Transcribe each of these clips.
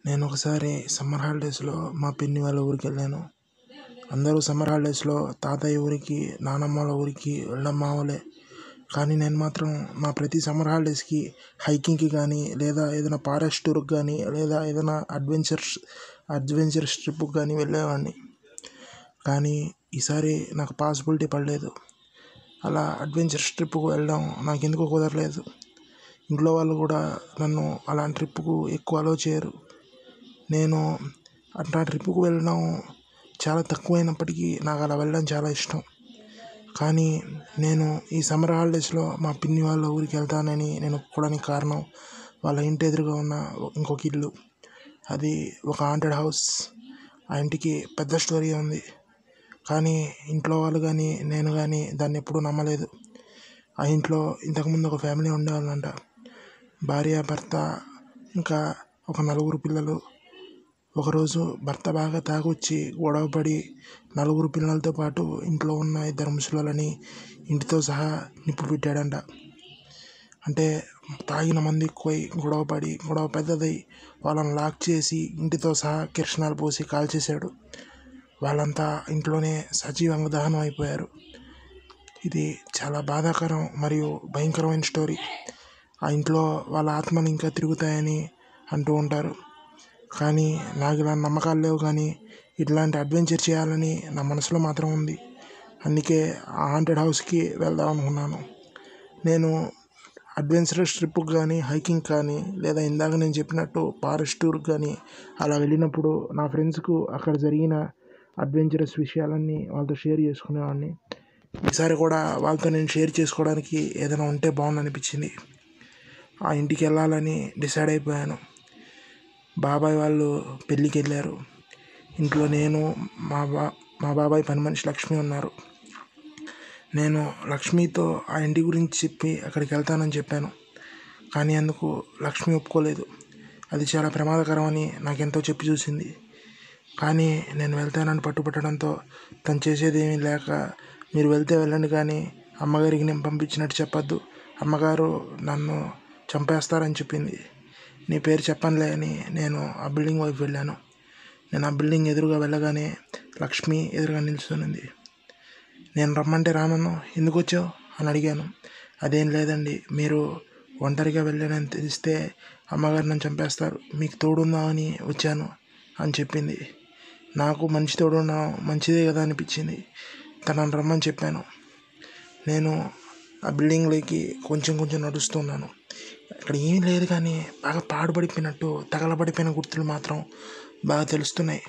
నేను ఒకసారి సమ్మర్ హాలిడేస్లో మా పిన్ని వాళ్ళ ఊరికి వెళ్ళాను అందరూ సమ్మర్ హాలిడేస్లో తాతయ్య ఊరికి నానమ్మ వాళ్ళ ఊరికి వెళ్ళడం మామూలే కానీ నేను మాత్రం మా ప్రతి సమ్మర్ హాలిడేస్కి హైకింగ్కి కానీ లేదా ఏదైనా ఫారెస్ట్ టూర్కి కానీ లేదా ఏదైనా అడ్వెంచర్స్ అడ్వెంచరస్ ట్రిప్కి కానీ వెళ్ళేవాడిని కానీ ఈసారి నాకు పాసిబిలిటీ పడలేదు అలా అడ్వెంచరస్ ట్రిప్కి వెళ్ళడం నాకు ఎందుకో కుదరలేదు ఇంట్లో వాళ్ళు కూడా నన్ను అలాంటి ట్రిప్కు ఎక్కువ అలో చేయరు నేను అట్లా ట్రిప్కు వెళ్ళడం చాలా తక్కువైనప్పటికీ నాకు అలా వెళ్ళడం చాలా ఇష్టం కానీ నేను ఈ సమ్మర్ హాలిడేస్లో మా పిన్ని వాళ్ళ ఊరికి వెళ్తానని నేను ఒప్పుకోవడానికి కారణం వాళ్ళ ఇంటి ఎదురుగా ఉన్న ఇంకొక ఇల్లు అది ఒక హాంటెడ్ హౌస్ ఆ ఇంటికి పెద్ద స్టోరీ ఉంది కానీ ఇంట్లో వాళ్ళు కానీ నేను కానీ దాన్ని ఎప్పుడూ నమ్మలేదు ఆ ఇంట్లో ఇంతకుముందు ఒక ఫ్యామిలీ ఉండేవాళ్ళంట భార్య భర్త ఇంకా ఒక నలుగురు పిల్లలు ఒకరోజు భర్త బాగా తాగొచ్చి గొడవపడి నలుగురు పిల్లలతో పాటు ఇంట్లో ఉన్న ఇద్దరు ముసలోళ్ళని ఇంటితో సహా నిప్పు పెట్టాడంట అంటే తాగిన మంది ఎక్కువై గొడవపడి గొడవ పెద్దదై వాళ్ళని లాక్ చేసి ఇంటితో సహా కిరసనాలు పోసి కాల్చేశాడు వాళ్ళంతా ఇంట్లోనే సజీవంగా దహనం అయిపోయారు ఇది చాలా బాధాకరం మరియు భయంకరమైన స్టోరీ ఆ ఇంట్లో వాళ్ళ ఆత్మలు ఇంకా తిరుగుతాయని అంటూ ఉంటారు కానీ నాకు ఇలాంటి నమ్మకాలు లేవు కానీ ఇట్లాంటి అడ్వెంచర్ చేయాలని నా మనసులో మాత్రం ఉంది అందుకే ఆ హాంటెడ్ హౌస్కి వెళ్దాం అనుకున్నాను నేను అడ్వెంచరస్ ట్రిప్కి కానీ హైకింగ్ కానీ లేదా ఇందాక నేను చెప్పినట్టు ఫారెస్ట్ టూర్కి కానీ అలా వెళ్ళినప్పుడు నా ఫ్రెండ్స్కు అక్కడ జరిగిన అడ్వెంచరస్ విషయాలన్నీ వాళ్ళతో షేర్ చేసుకునేవాడిని ఈసారి కూడా వాళ్ళతో నేను షేర్ చేసుకోవడానికి ఏదైనా ఉంటే బాగుంది అనిపించింది ఆ ఇంటికి వెళ్ళాలని డిసైడ్ అయిపోయాను బాబాయ్ వాళ్ళు పెళ్ళికి వెళ్ళారు ఇంట్లో నేను మా బా మా బాబాయ్ పని మనిషి లక్ష్మి ఉన్నారు నేను లక్ష్మితో ఆ ఇంటి గురించి చెప్పి అక్కడికి వెళ్తానని చెప్పాను కానీ అందుకు లక్ష్మి ఒప్పుకోలేదు అది చాలా ప్రమాదకరం అని నాకెంతో చెప్పి చూసింది కానీ నేను వెళ్తానని పట్టుపట్టడంతో తను చేసేది ఏమీ లేక మీరు వెళ్తే వెళ్ళండి కానీ అమ్మగారికి నేను పంపించినట్టు చెప్పొద్దు అమ్మగారు నన్ను చంపేస్తారని చెప్పింది నీ పేరు చెప్పనులే అని నేను ఆ బిల్డింగ్ వైపు వెళ్ళాను నేను ఆ బిల్డింగ్ ఎదురుగా వెళ్ళగానే లక్ష్మి ఎదురుగా నిల్చునింది నేను రమ్మంటే రానన్ను ఎందుకు వచ్చావు అని అడిగాను అదేం లేదండి మీరు ఒంటరిగా వెళ్ళానని తెలిస్తే అమ్మగారు నన్ను చంపేస్తారు మీకు తోడుందామని వచ్చాను అని చెప్పింది నాకు మంచి తోడున్నా మంచిదే కదా అనిపించింది తనని రమ్మని చెప్పాను నేను ఆ బిల్డింగ్లోకి కొంచెం కొంచెం నడుస్తున్నాను అక్కడ ఏం లేదు కానీ బాగా పాడుపడిపోయినట్టు తగలబడిపోయిన గుర్తులు మాత్రం బాగా తెలుస్తున్నాయి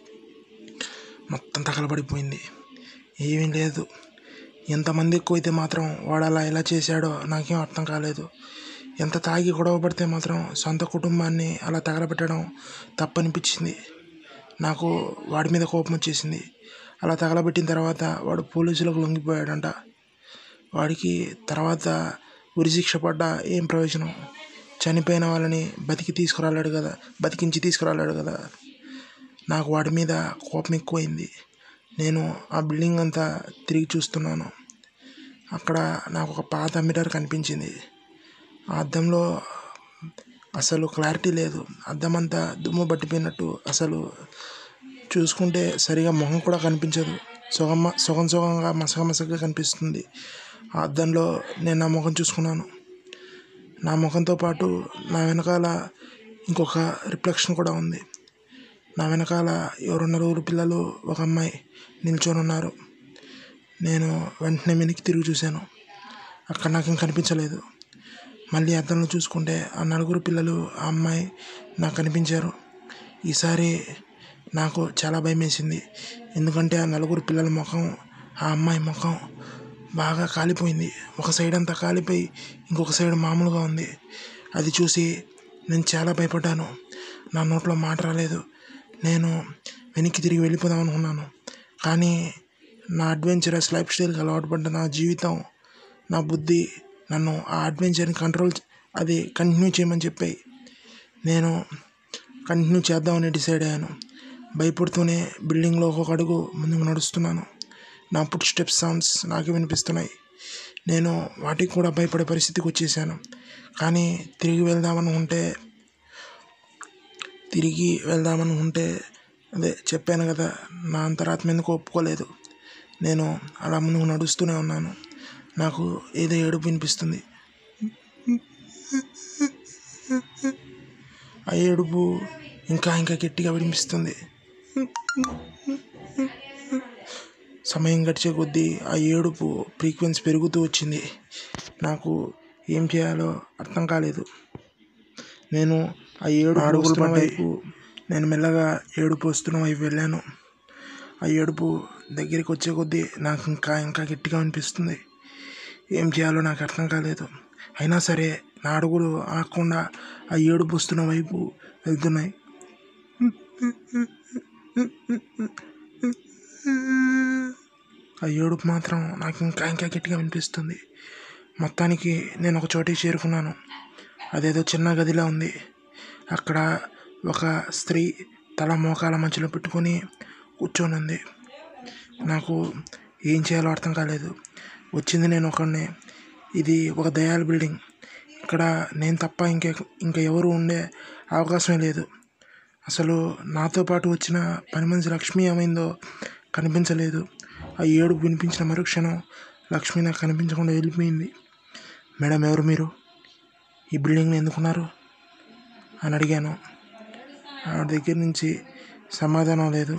మొత్తం తగలబడిపోయింది ఏమీ లేదు ఎంతమంది ఎక్కువైతే మాత్రం వాడు అలా ఎలా చేశాడో నాకేం అర్థం కాలేదు ఎంత తాగి గొడవ పడితే మాత్రం సొంత కుటుంబాన్ని అలా తగలబెట్టడం తప్పనిపించింది నాకు వాడి మీద కోపం వచ్చేసింది అలా తగలబెట్టిన తర్వాత వాడు పోలీసులకు లొంగిపోయాడంట వాడికి తర్వాత ఉరిశిక్ష పడ్డా ఏం ప్రయోజనం చనిపోయిన వాళ్ళని బతికి తీసుకురాలేడు కదా బతికించి తీసుకురాలేడు కదా నాకు వాడి మీద కోపం ఎక్కువైంది నేను ఆ బిల్డింగ్ అంతా తిరిగి చూస్తున్నాను అక్కడ నాకు ఒక పాత మిర్రర్ కనిపించింది ఆ అద్దంలో అసలు క్లారిటీ లేదు అద్దం అంతా దుమ్ము పట్టిపోయినట్టు అసలు చూసుకుంటే సరిగా మొహం కూడా కనిపించదు సుగమ సుగం సుగంగా మసగ మసగగా కనిపిస్తుంది ఆ అద్దంలో నేను నా ముఖం చూసుకున్నాను నా ముఖంతో పాటు నా వెనకాల ఇంకొక రిఫ్లెక్షన్ కూడా ఉంది నా వెనకాల ఎవరు నలుగురు పిల్లలు ఒక అమ్మాయి నిల్చొని ఉన్నారు నేను వెంటనే వెనక్కి తిరిగి చూశాను అక్కడ నాకేం కనిపించలేదు మళ్ళీ అద్దంలో చూసుకుంటే ఆ నలుగురు పిల్లలు ఆ అమ్మాయి నాకు కనిపించారు ఈసారి నాకు చాలా భయం వేసింది ఎందుకంటే ఆ నలుగురు పిల్లల ముఖం ఆ అమ్మాయి ముఖం బాగా కాలిపోయింది ఒక సైడ్ అంతా కాలిపోయి ఇంకొక సైడ్ మామూలుగా ఉంది అది చూసి నేను చాలా భయపడ్డాను నా నోట్లో మాట రాలేదు నేను వెనక్కి తిరిగి వెళ్ళిపోదాం అనుకున్నాను కానీ నా అడ్వెంచరస్ లైఫ్ స్టైల్కి అలవాటు పడ్డ నా జీవితం నా బుద్ధి నన్ను ఆ అడ్వెంచర్ని కంట్రోల్ అది కంటిన్యూ చేయమని చెప్పాయి నేను కంటిన్యూ చేద్దామని డిసైడ్ అయ్యాను భయపడుతూనే బిల్డింగ్లో ఒక అడుగు ముందుకు నడుస్తున్నాను నా ఫుట్ స్టెప్ సౌండ్స్ నాకు వినిపిస్తున్నాయి నేను వాటికి కూడా భయపడే పరిస్థితికి వచ్చేసాను కానీ తిరిగి వెళ్దామని ఉంటే తిరిగి వెళ్దామనుకుంటే అదే చెప్పాను కదా నా అంతరాత్మ ఎందుకు ఒప్పుకోలేదు నేను అలా ముందుకు నడుస్తూనే ఉన్నాను నాకు ఏదో ఏడుపు వినిపిస్తుంది ఆ ఏడుపు ఇంకా ఇంకా గట్టిగా వినిపిస్తుంది సమయం గడిచే కొద్దీ ఆ ఏడుపు ఫ్రీక్వెన్సీ పెరుగుతూ వచ్చింది నాకు ఏం చేయాలో అర్థం కాలేదు నేను ఆ ఏడు అడుగుల వైపు నేను మెల్లగా ఏడుపు వస్తున్న వైపు వెళ్ళాను ఆ ఏడుపు దగ్గరికి వచ్చే కొద్దీ నాకు ఇంకా ఇంకా గట్టిగా అనిపిస్తుంది ఏం చేయాలో నాకు అర్థం కాలేదు అయినా సరే నా అడుగులు ఆగకుండా ఆ ఏడుపు వస్తున్న వైపు వెళ్తున్నాయి ఆ ఏడుపు మాత్రం నాకు ఇంకా ఇంకా గట్టిగా వినిపిస్తుంది మొత్తానికి నేను ఒక చోటికి చేరుకున్నాను అదేదో చిన్న గదిలా ఉంది అక్కడ ఒక స్త్రీ తల మోకాల మధ్యలో పెట్టుకొని కూర్చొని ఉంది నాకు ఏం చేయాలో అర్థం కాలేదు వచ్చింది నేను ఒకడిని ఇది ఒక దయాల్ బిల్డింగ్ ఇక్కడ నేను తప్ప ఇంకే ఇంకా ఎవరు ఉండే అవకాశమే లేదు అసలు నాతో పాటు వచ్చిన పని మనిషి లక్ష్మి ఏమైందో కనిపించలేదు ఆ ఏడుపు వినిపించిన మరుక్షణం లక్ష్మి నాకు కనిపించకుండా వెళ్ళిపోయింది మేడం ఎవరు మీరు ఈ బిల్డింగ్ని ఎందుకున్నారు అని అడిగాను ఆవిడ దగ్గర నుంచి సమాధానం లేదు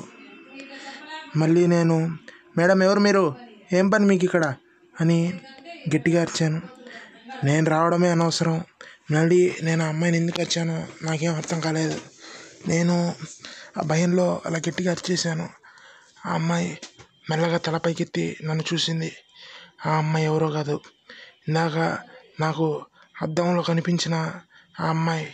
మళ్ళీ నేను మేడం ఎవరు మీరు ఏం పని మీకు ఇక్కడ అని గట్టిగా అరిచాను నేను రావడమే అనవసరం మళ్ళీ నేను ఆ అమ్మాయిని ఎందుకు వచ్చానో నాకేం అర్థం కాలేదు నేను ఆ భయంలో అలా గట్టిగా అరిచేశాను ఆ అమ్మాయి మెల్లగా తల పైకెత్తి నన్ను చూసింది ఆ అమ్మాయి ఎవరో కాదు ఇందాక నాకు అద్దంలో కనిపించిన ఆ అమ్మాయి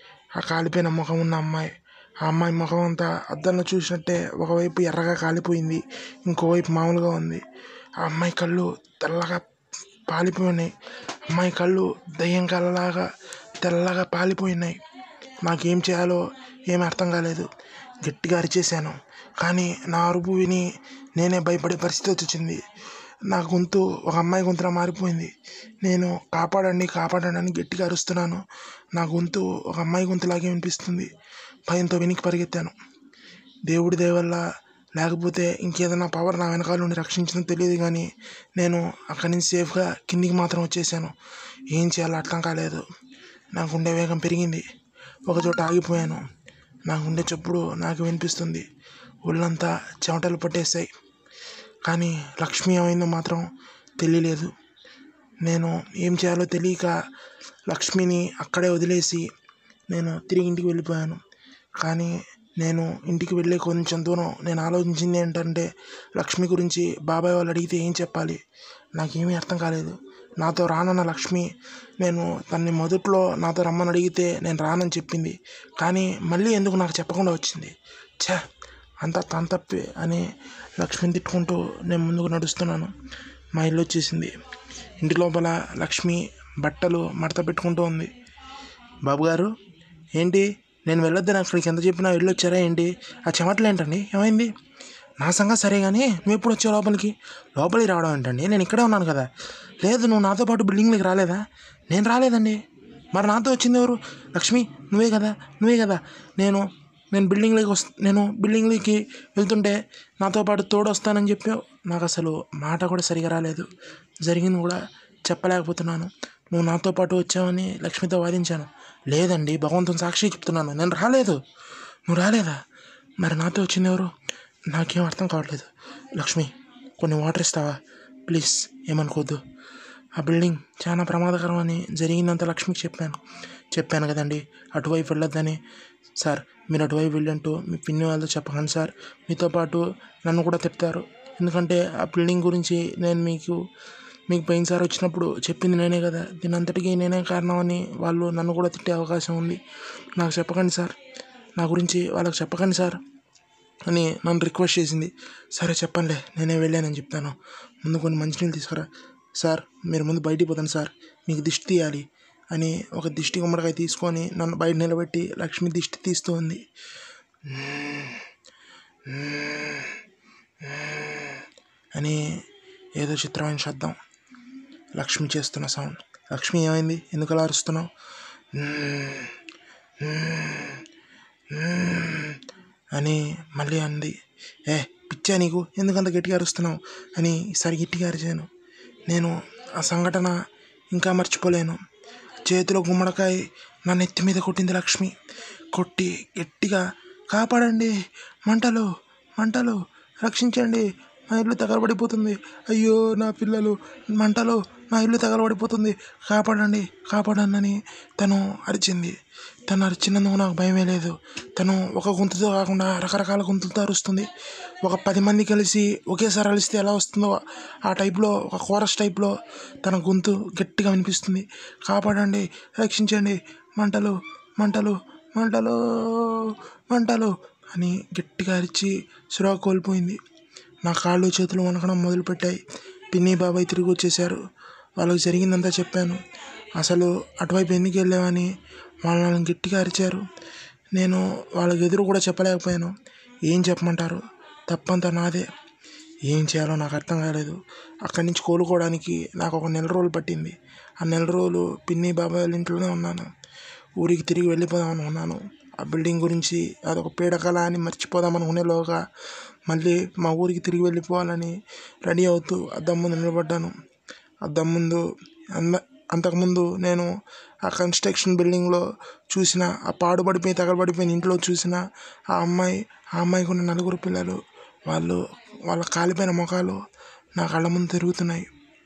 ఆ కాలిపోయిన ముఖం ఉన్న అమ్మాయి ఆ అమ్మాయి ముఖం అంతా అద్దంలో చూసినట్టే ఒకవైపు ఎర్రగా కాలిపోయింది ఇంకోవైపు మామూలుగా ఉంది ఆ అమ్మాయి కళ్ళు తెల్లగా పాలిపోయినాయి అమ్మాయి కళ్ళు దయ్యం కళ్ళలాగా తెల్లగా పాలిపోయినాయి నాకేం చేయాలో ఏమీ అర్థం కాలేదు గట్టిగా అరిచేశాను కానీ నా అరుపు విని నేనే భయపడే పరిస్థితి వచ్చింది నా గొంతు ఒక అమ్మాయి గొంతులా మారిపోయింది నేను కాపాడండి కాపాడండి అని గట్టిగా అరుస్తున్నాను నా గొంతు ఒక అమ్మాయి గొంతులాగే వినిపిస్తుంది భయంతో వెనక్కి పరిగెత్తాను దేవుడి దయ వల్ల లేకపోతే ఇంకేదైనా పవర్ నా వెనకాల నుండి రక్షించడం తెలియదు కానీ నేను అక్కడి నుంచి సేఫ్గా కిందికి మాత్రం వచ్చేసాను ఏం చేయాలో అర్థం కాలేదు నా గుండె వేగం పెరిగింది ఒకచోట ఆగిపోయాను నా గుండె చప్పుడు నాకు వినిపిస్తుంది ఒళ్ళంతా చెమటలు పట్టేశాయి కానీ లక్ష్మి ఏమైందో మాత్రం తెలియలేదు నేను ఏం చేయాలో తెలియక లక్ష్మిని అక్కడే వదిలేసి నేను తిరిగి ఇంటికి వెళ్ళిపోయాను కానీ నేను ఇంటికి వెళ్ళే కొంచెం దూరం నేను ఆలోచించింది ఏంటంటే లక్ష్మి గురించి బాబాయ్ వాళ్ళు అడిగితే ఏం చెప్పాలి నాకేమీ అర్థం కాలేదు నాతో రానన్న లక్ష్మి నేను తన్ని మొదట్లో నాతో రమ్మని అడిగితే నేను రానని చెప్పింది కానీ మళ్ళీ ఎందుకు నాకు చెప్పకుండా వచ్చింది ఛే అంతా తన తప్పే అని లక్ష్మిని తిట్టుకుంటూ నేను ముందుకు నడుస్తున్నాను మా ఇల్లు వచ్చేసింది ఇంటి లోపల లక్ష్మి బట్టలు మడత పెట్టుకుంటూ ఉంది బాబు గారు ఏంటి నేను వెళ్ళొద్దని అక్కడికి ఎంత చెప్పినా వెళ్ళి వచ్చారా ఏంటి ఆ చెమటలు ఏంటండి ఏమైంది నా సంగతి సరే కానీ నువ్వు ఎప్పుడు వచ్చావు లోపలికి లోపలికి రావడం ఏంటండి నేను ఇక్కడే ఉన్నాను కదా లేదు నువ్వు నాతో పాటు బిల్డింగ్లోకి రాలేదా నేను రాలేదండి మరి నాతో వచ్చింది ఎవరు లక్ష్మి నువ్వే కదా నువ్వే కదా నేను నేను బిల్డింగ్లోకి వస్ నేను బిల్డింగ్లోకి వెళ్తుంటే నాతో పాటు తోడు వస్తానని చెప్పావు నాకు అసలు మాట కూడా సరిగా రాలేదు జరిగింది కూడా చెప్పలేకపోతున్నాను నువ్వు నాతో పాటు వచ్చావని లక్ష్మితో వాదించాను లేదండి భగవంతుని సాక్షి చెప్తున్నాను నేను రాలేదు నువ్వు రాలేదా మరి నాతో వచ్చింది ఎవరు నాకేం అర్థం కావట్లేదు లక్ష్మి కొన్ని వాటర్ ఇస్తావా ప్లీజ్ ఏమనుకోవద్దు ఆ బిల్డింగ్ చాలా ప్రమాదకరం అని జరిగిందంత లక్ష్మికి చెప్పాను చెప్పాను కదండి అటువైపు వెళ్ళొద్దని సార్ మీరు అటువైపు వెళ్ళంటూ మీ పిన్ని వాళ్ళతో చెప్పకండి సార్ మీతో పాటు నన్ను కూడా తిప్పుతారు ఎందుకంటే ఆ బిల్డింగ్ గురించి నేను మీకు మీకు పోయినసారి వచ్చినప్పుడు చెప్పింది నేనే కదా దీని అంతటికీ నేనే కారణం అని వాళ్ళు నన్ను కూడా తిట్టే అవకాశం ఉంది నాకు చెప్పకండి సార్ నా గురించి వాళ్ళకి చెప్పకండి సార్ అని నన్ను రిక్వెస్ట్ చేసింది సరే చెప్పండిలే నేనే వెళ్ళానని చెప్తాను ముందు కొన్ని మంచినీళ్ళు తీసుకురా సార్ మీరు ముందు బయటికి పోతాను సార్ మీకు దిష్టి తీయాలి అని ఒక దిష్టి గుమ్మడికాయ తీసుకొని నన్ను బయట నిలబెట్టి లక్ష్మి దిష్టి తీస్తూ ఉంది అని ఏదో చిత్రమైన శబ్దం లక్ష్మి చేస్తున్న సౌండ్ లక్ష్మి ఏమైంది ఎందుకు అలా అరుస్తున్నావు అని మళ్ళీ అంది ఏ పిచ్చా నీకు ఎందుకంత గట్టిగా అరుస్తున్నావు అని ఈసారి గట్టిగా అరిచాను నేను ఆ సంఘటన ఇంకా మర్చిపోలేను చేతిలో గుమ్మడికాయ నా నెత్తి మీద కొట్టింది లక్ష్మి కొట్టి గట్టిగా కాపాడండి మంటలు మంటలు రక్షించండి నా ఇల్లు తగలబడిపోతుంది అయ్యో నా పిల్లలు మంటలు నా ఇల్లు తగలబడిపోతుంది కాపాడండి కాపాడండి అని తను అరిచింది తను అరిచినందుకు నాకు భయమే లేదు తను ఒక గొంతుతో కాకుండా రకరకాల గొంతులతో అరుస్తుంది ఒక పది మంది కలిసి ఒకేసారి అరిస్తే ఎలా వస్తుందో ఆ టైప్లో ఒక కోరస్ టైప్లో తన గొంతు గట్టిగా వినిపిస్తుంది కాపాడండి రక్షించండి మంటలు మంటలు మంటలు మంటలు అని గట్టిగా అరిచి సురా కోల్పోయింది నా కాళ్ళు చేతులు వణకడం మొదలుపెట్టాయి పిన్ని బాబాయ్ తిరిగి వచ్చేసారు వాళ్ళకి జరిగిందంతా చెప్పాను అసలు అటువైపు ఎందుకు వెళ్ళామని వాళ్ళు నన్ను గట్టిగా అరిచారు నేను వాళ్ళకి ఎదురు కూడా చెప్పలేకపోయాను ఏం చెప్పమంటారు తప్పంతా నాదే ఏం చేయాలో నాకు అర్థం కాలేదు అక్కడి నుంచి కోలుకోవడానికి నాకు ఒక నెల రోజులు పట్టింది ఆ నెల రోజులు పిన్ని బాబాయ్ వాళ్ళ ఇంట్లోనే ఉన్నాను ఊరికి తిరిగి వెళ్ళిపోదాం అనుకున్నాను ఆ బిల్డింగ్ గురించి అదొక పీడకల అని మర్చిపోదాం అనుకునేలోగా మళ్ళీ మా ఊరికి తిరిగి వెళ్ళిపోవాలని రెడీ అవుతూ అద్దం ముందు నిలబడ్డాను అద్దం ముందు అంద అంతకుముందు నేను ఆ కన్స్ట్రక్షన్ బిల్డింగ్లో చూసిన ఆ పాడుపడిపోయి తగలబడిపోయిన ఇంట్లో చూసిన ఆ అమ్మాయి ఆ అమ్మాయికి ఉన్న నలుగురు పిల్లలు వాళ్ళు వాళ్ళ కాలిపోయిన ముఖాలు నా కళ్ళ ముందు తిరుగుతున్నాయి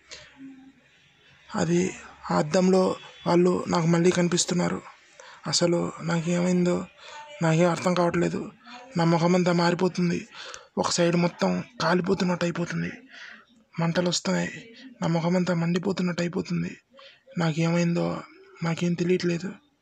అది ఆ అద్దంలో వాళ్ళు నాకు మళ్ళీ కనిపిస్తున్నారు అసలు నాకేమైందో నాకేం అర్థం కావట్లేదు నా ముఖం అంతా మారిపోతుంది ఒక సైడ్ మొత్తం కాలిపోతున్నట్టు అయిపోతుంది మంటలు వస్తున్నాయి నా ముఖం అంతా మండిపోతున్నట్టు అయిపోతుంది నాకేమైందో నాకేం తెలియట్లేదు